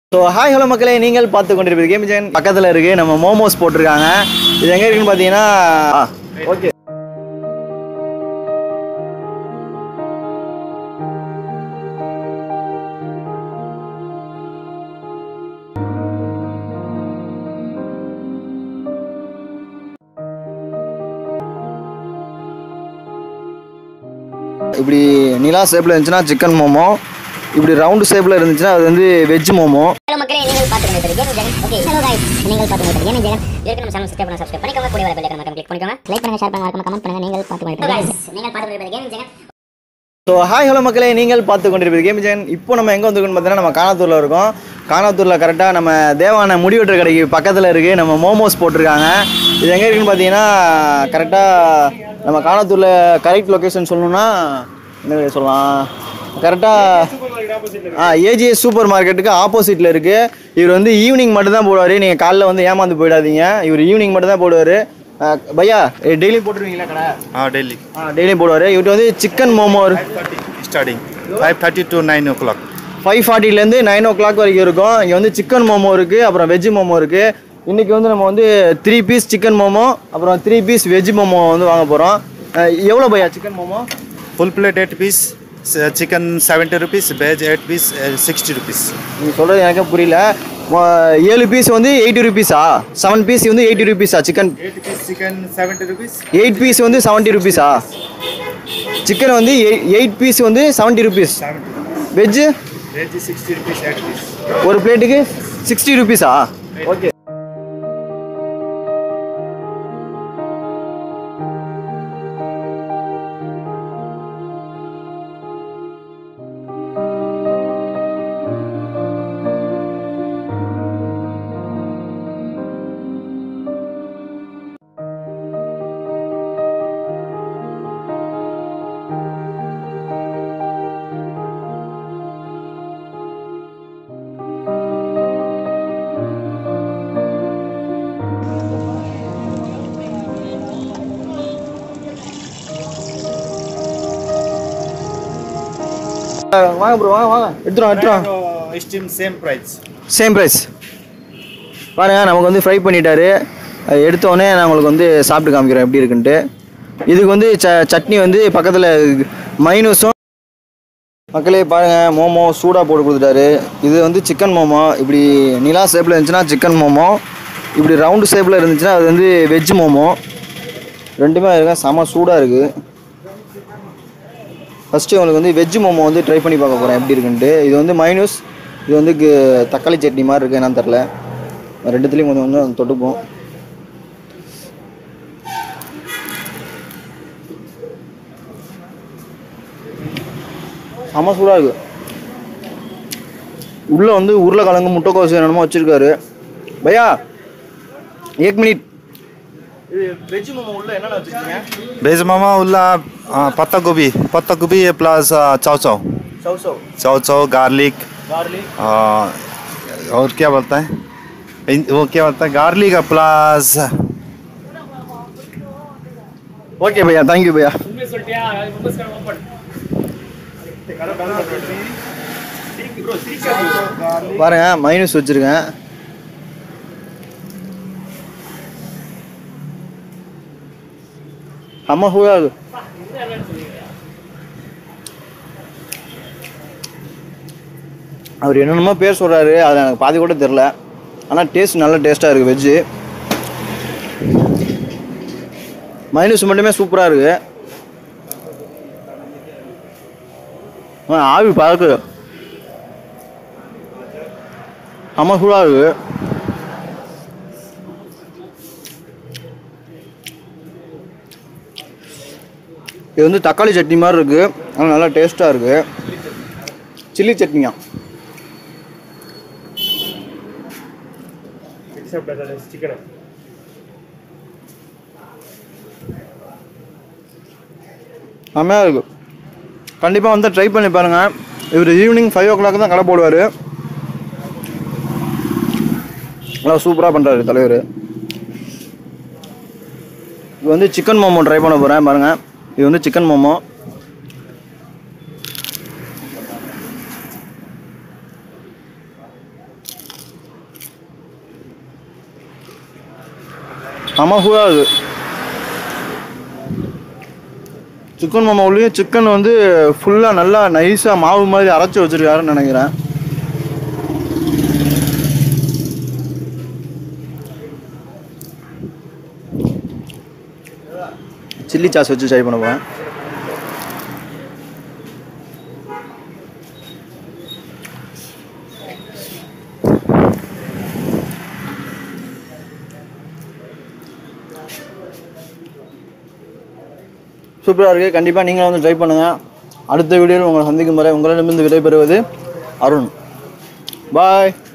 so hi hello மக்களே நீங்கள் பார்த்து கொண்டிருப்பது கேம் ஜென் பக்கத்தில் இருக்குது நம்ம மோமோஸ் போட்டிருக்காங்க இது எங்கே இருக்குன்னு பார்த்தீங்கன்னா ஓகே இப்படி நிலா ஷேப்பில் இருந்துச்சுன்னா சிக்கன் மோமோ இப்படி ரவுண்டு ஷேப்பில் இருந்துச்சுன்னா அது வந்து வெஜ் மோமோ ஹலோ மக்களே நீங்கள் பார்த்து கொண்டிருப்பது game Jagan okay hello guys நீங்கள் பார்த்து கொண்டிருப்பது கேம் ஜெகன் இதற்கு நம்ம சேனல் சப்ஸ்கிரைப் பண்ண சப்ஸ்கிரைப் பண்ணிக்கோங்க கூட வர பெல் ஐகான் கிளிக் பண்ணிக்கோங்க லைக் பண்ணுங்க ஷேர் பண்ணுங்க கமெண்ட் பண்ணுங்க நீங்கள் பார்த்து கொண்டிருப்பது गाइस நீங்கள் பார்த்து கொண்டிருப்பது game Jagan so hi hello மக்களே நீங்கள் பார்த்து கொண்டிருப்பது கேம் ஜென் இப்போ நம்ம எங்கே வந்துருக்கோம்னு பார்த்தீங்கன்னா நம்ம காணத்தூரில் இருக்கோம் காணத்தூரில் கரெக்டாக நம்ம தேவான முடிவெட்டுற கடைக்கு பக்கத்தில் இருக்குது நம்ம மோமோஸ் போட்டிருக்காங்க இது எங்கே இருக்குன்னு பார்த்தீங்கன்னா கரெக்டாக நம்ம காணத்தூரில் கரெக்ட் லொக்கேஷன் சொல்லணும்னா என்ன சொல்லலாம் கரெக்டாக ஆ ஏஜிஎஸ் சூப்பர் மார்க்கெட்டுக்கு ஆப்போசிட்டில் இருக்குது இவர் வந்து ஈவினிங் மட்டும் தான் போடுவார் நீங்கள் காலைல வந்து ஏமாந்து போயிடாதீங்க இவர் ஈவினிங் மட்டும் தான் போடுவார் பையா டெய்லி போட்டுருவீங்களா கடை हाँ डेली ஆ டெய்லியும் போடுவார் இவர்கிட்ட வந்து chicken momo starting five thirty two nine o'clock five ஃபார்ட்டிலேருந்து நைன் ஓ கிளாக் வரைக்கும் இருக்கும் இங்கே வந்து சிக்கன் மோமோ இருக்குது அப்புறம் வெஜ் மோமோ இருக்குது இன்றைக்கி வந்து நம்ம வந்து த்ரீ பீஸ் சிக்கன் மோமோ அப்புறம் த்ரீ பீஸ் வெஜ் மோமோ வந்து வாங்க போகிறோம் எவ்வளோ பையா chicken momo full plate eight piece chicken seventy rupees veg eight piece sixty rupees நீங்கள் சொல்கிறது எனக்கே புரியல மொ- ஏழு பீஸ் வந்து எயிட்டி ருபீஸா செவன் பீஸ் வந்து எயிட்டி ருபீஸா chicken eight piece chicken seventy rupees eight piece வந்து செவன்ட்டி ருபீஸா சிக்கன் வந்து எயிட் பீஸ் வந்து seventy rupees veg veg sixty rupees eight piece ஒரு பிளேட்டுக்கு சிக்ஸ்டி ருபீஸா ஓகே வாங்க ப்ரோ வாங்க வாங்க எடுத்துருவோம் எடுத்துருவோம் steam same price same price பாருங்க நமக்கு வந்து ஃப்ரை பண்ணிட்டாரு அது எடுத்தோடனே நான் உங்களுக்கு வந்து சாப்பிட்டு காமிக்கிறேன் எப்படி இருக்குன்ட்டு இதுக்கு வந்து ச சட்னி வந்து பக்கத்தில் மைனூஸும் மக்களே பாருங்கள் மோமோ சூடாக போட்டு கொடுத்துட்டாரு இது வந்து சிக்கன் மோமோ இப்படி நிலா ஷேப்பில் இருந்துச்சுன்னா சிக்கன் மோமோ இப்படி ரவுண்டு ஷேப்பில் இருந்துச்சுன்னா அது வந்து வெஜ் மோமோ ரெண்டுமே இருக்க செம சூடாக இருக்குது ஃபஸ்ட்டு உங்களுக்கு வந்து வெஜ் மோமோ வந்து ட்ரை பண்ணி பார்க்க போகிறேன் எப்படி இருக்குன்ட்டு இது வந்து மைனூஸ் இது வந்து கு- தக்காளி சட்னி மாதிரி இருக்குது என்னன்னு தெரில ரெண்டுத்துலேயும் கொஞ்சம் கொஞ்சம் தொட்டுப்போம் செம சூடாக இருக்குது உள்ளே வந்து உருளைக்கிழங்கு முட்டைக்கோசு என்னென்னமோ வச்சுருக்காரு பையா ஏக் மினிட் இது வெஜ் மோமோ உள்ள என்னென்ன வச்சுருக்கீங்க वेज मामा उल्ला आ, पत्ता गोभी पत्ता गोभी प्लस आ, चाव चाव சவ் சவ் चाव चाव गार्लिक கார்லிக் आ, और क्या बोलता है इन- वो क्या बोलता है गार्लिक प्लस ஓகே பையா தேங்க்யூ பையா பாருங்க மைனஸ் வச்சிருக்கேன் அம்மா சூடா இருக்கு அவர் என்னென்னமோ பேர் சொல்கிறாரு அது எனக்கு பாதி கூட தெரில ஆனால் டேஸ்ட் நல்ல டேஸ்ட்டாக இருக்குது வெஜ்ஜு மைனஸ் மட்டுமே சூப்பராக இருக்கு ஆ, ஆவி பறக்குது அம்மா சூடாக இருக்கு இது வந்து தக்காளி சட்னி மாதிரி இருக்கு ஆனால் நல்லா டேஸ்ட்டாக இருக்கு சில்லி சட்னியா செம்மையாக இருக்கு கண்டிப்பாக வந்து ட்ரை பண்ணி பாருங்கள் இவர் ஈவினிங் ஃபைவ் ஓ கிளாக் தான் கடை போடுவார் நல்லா சூப்பராக பண்ணுறாரு தலைவர் இது வந்து சிக்கன் மோமோ ட்ரை பண்ண போகிறேன் பாருங்கள் இது வந்து சிக்கன் மோமோ செம சூடாக இருக்குது சிக்கன் மாமா உள்ளே சிக்கன் வந்து ஃபுல்லாக நல்லா நைஸாக மாவு மாதிரி அரைச்சி வச்சிருக்காருன்னு நினைக்கிறேன் சில்லி சாஸ் வச்சு ட்ரை பண்ண போகிறேன் சூப்பராக இருக்குது கண்டிப்பாக நீங்களும் வந்து ட்ரை பண்ணுங்கள் அடுத்த வீடியோவில் உங்களை சந்திக்கும் வரை உங்களிடமிருந்து விடைபெறுவது அருண் பாய்